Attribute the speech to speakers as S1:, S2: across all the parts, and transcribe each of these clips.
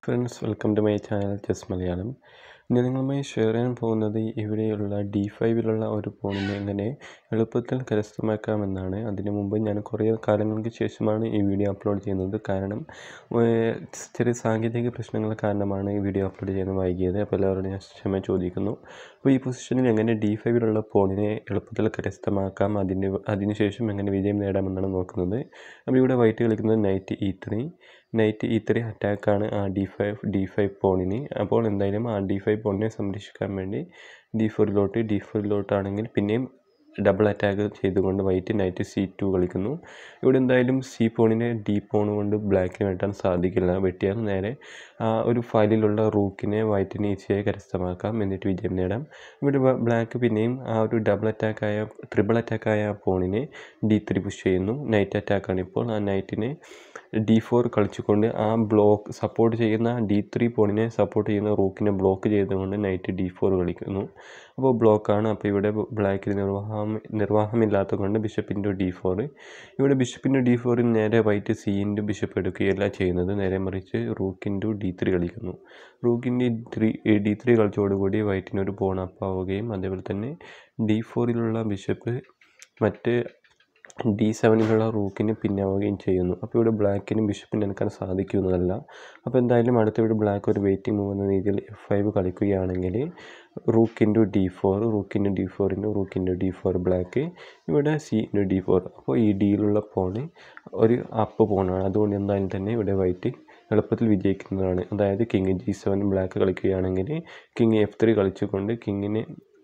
S1: friends welcome to my channel chess Malayalam ഇന്ന് നിങ്ങളുമായി share ചെയ്യാൻ പോകുന്നത് ഇവിടെയുള്ള ഡി ഫൈവിലുള്ള ഒരു പോണിനെ എങ്ങനെ എളുപ്പത്തിൽ കരസ്ഥമാക്കാമെന്നാണ് അതിനു മുമ്പ് ഞാൻ കുറേ കാലങ്ങൾക്ക് ശേഷമാണ് ഈ വീഡിയോ അപ്ലോഡ് ചെയ്യുന്നത് കാരണം ഏഹ്, ചെറിയ സാങ്കേതിക പ്രശ്നങ്ങൾ കാരണമാണ് ഈ വീഡിയോ അപ്ലോഡ് ചെയ്യാൻ വൈകിയത് അപ്പോൾ എല്ലാവരോടും ഞാൻ ക്ഷമ ചോദിക്കുന്നു അപ്പോൾ ഈ പൊസിഷനിൽ എങ്ങനെ ഡി ഫൈവിലുള്ള പോണിനെ എളുപ്പത്തിൽ കരസ്ഥമാക്കാം അതിന് അതിനുശേഷം എങ്ങനെ വിജയം നേടാമെന്നാണ് നോക്കുന്നത് അപ്പോൾ ഇവിടെ വൈറ്റ് കളിക്കുന്നത് knight e three knight e three അറ്റാക്കാണ് ആ ഡി ഫൈവ് ഡി ഫൈവ് പോണിന് അപ്പോൾ എന്തായാലും ആ ഡി ഫൈവ് പോണിനെ സംരക്ഷിക്കാൻ വേണ്ടി ഡി ഫോറിലോട്ട് ഡി ഫോറിലോട്ടാണെങ്കിൽ പിന്നെയും ഡബിൾ അറ്റാക്ക് ചെയ്തുകൊണ്ട് വൈറ്റ് നൈറ്റ് സി ടു കളിക്കുന്നു ഇവിടെ എന്തായാലും സി പോണിനെ ഡി പോൺ കൊണ്ട് ബ്ലാക്കിന് വെട്ടാൻ സാധിക്കില്ല വെട്ടിയാൽ നേരെ ആ ഒരു ഫയലിലുള്ള റൂക്കിനെ വൈറ്റിന് ഈസിയായി കരസ്ഥമാക്കാം എന്നിട്ട് വിജയം നേടാം ഇവിടെ ബ്ലാക്ക് പിന്നെയും ആ ഒരു ഡബിൾ അറ്റാക്കായ ട്രിപ്പിൾ അറ്റാക്കായ ആ പോണിനെ ഡി ത്രീ പുഷ് ചെയ്യുന്നു നൈറ്റ് അറ്റാക്കാണ് ഇപ്പോൾ ആ നൈറ്റിനെ ഡി ഫോർ കളിച്ചുകൊണ്ട് ആ ബ്ലോക്ക് സപ്പോർട്ട് ചെയ്യുന്ന ഡി ത്രീ പോണിനെ സപ്പോർട്ട് ചെയ്യുന്ന റൂക്കിനെ ബ്ലോക്ക് ചെയ്തുകൊണ്ട് നൈറ്റ് ഡി ഫോർ കളിക്കുന്നു അപ്പോൾ ബ്ലോക്കാണ് അപ്പോൾ ഇവിടെ ബ്ലാക്കിൽ നിർവാഹം നിർവാഹമില്ലാത്തത് കൊണ്ട് ബിഷപ്പ് ഇൻറ്റു ഡി ഫോർ ഇവിടെ ബിഷപ്പ് ഇൻറ്റു ഡി ഫോറിൽ നേരെ വൈറ്റ് സി ഇൻറ്റു ബിഷപ്പ് എടുക്കുകയല്ല ചെയ്യുന്നത് നേരെ മറിച്ച് റൂക്ക് ഇൻറ്റു ഡി ത്രീ കളിക്കുന്നു rook into three d three കളിച്ചോടുകൂടി വൈറ്റിനൊരു pawn അപ്പാവുകയും അതേപോലെ തന്നെ ഡി ഫോറിലുള്ള ബിഷപ്പ് മറ്റ് ഡി സെവനിലുള്ള റൂക്കിന് പിന്നാവുകയും ചെയ്യുന്നു അപ്പോൾ ഇവിടെ ബ്ലാക്കിന് ബിഷപ്പിന് എടുക്കാൻ സാധിക്കുന്നതല്ല അപ്പോൾ എന്തായാലും അടുത്ത ഇവിടെ ബ്ലാക്ക് ഒരു വെയിറ്റിംഗ് മൂവ് എന്ന രീതിയിൽ എഫ് ഫൈവ് കളിക്കുകയാണെങ്കിൽ rook into d four rook into d four into rook into d four black ഇവിടെ സി ഇൻറ്റു ഡി ഫോർ അപ്പോൾ ഈ ഡിയിലുള്ള പോണ് ഒരു അപ്പ് പോണാണ് അതുകൊണ്ട് എന്തായാലും തന്നെ ഇവിടെ വൈറ്റ് എളുപ്പത്തിൽ വിജയിക്കുന്നതാണ് അതായത് കിങ് ജി സെവൻ ബ്ലാക്ക് കളിക്കുകയാണെങ്കിൽ കിങ് എഫ് ത്രീ കളിച്ചുകൊണ്ട് കിങ്ങിനെ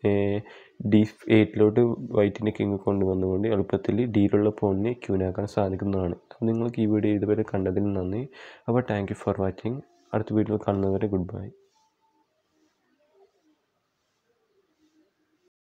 S1: ഡി എയ്റ്റിലോട്ട് വൈറ്റിൻ്റെ കിങ് കൊണ്ടുവന്നുകൊണ്ട് എളുപ്പത്തിൽ ഡിയിലുള്ള പോണിനെ ക്യൂനാക്കാൻ സാധിക്കുന്നതാണ് അപ്പോൾ നിങ്ങൾക്ക് ഈ വീഡിയോ ഇതുവരെ കണ്ടതിന് നന്ദി അപ്പോൾ താങ്ക് യു ഫോർ വാച്ചിങ് അടുത്ത വീഡിയോയിൽ കാണുന്നവരെ ഗുഡ് ബൈ